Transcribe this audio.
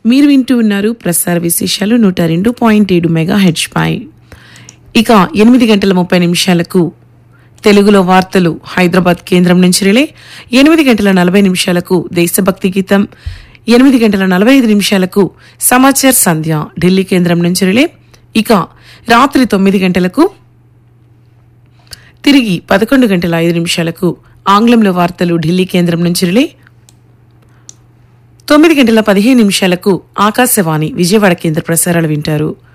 మీరు వింటూ ఉన్నారు ప్రసార విశేషాలు నూట రెండు పాయింట్ ఏడు మెగా హెచ్ పై ఇక ఎనిమిది గంటల ముప్పై నిమిషాలకు తెలుగులో వార్తలు హైదరాబాద్ కేంద్రం నుంచి రిలే ఎనిమిది గంటల నలభై నిమిషాలకు దేశభక్తి గీతం ఎనిమిది గంటల నలభై ఐదు నిమిషాలకు సమాచార్ సంధ్య ఢిల్లీ కేంద్రం నుంచి రిలే ఇక రాత్రి తొమ్మిది గంటలకు తిరిగి పదకొండు గంటల ఐదు నిమిషాలకు ఆంగ్లంలో వార్తలు ఢిల్లీ కేంద్రం నుంచి రిలే తొమ్మిది గంటల పదిహేను నిమిషాలకు ఆకాశవాణి విజయవాడ కేంద్ర ప్రసారాలు వింటారు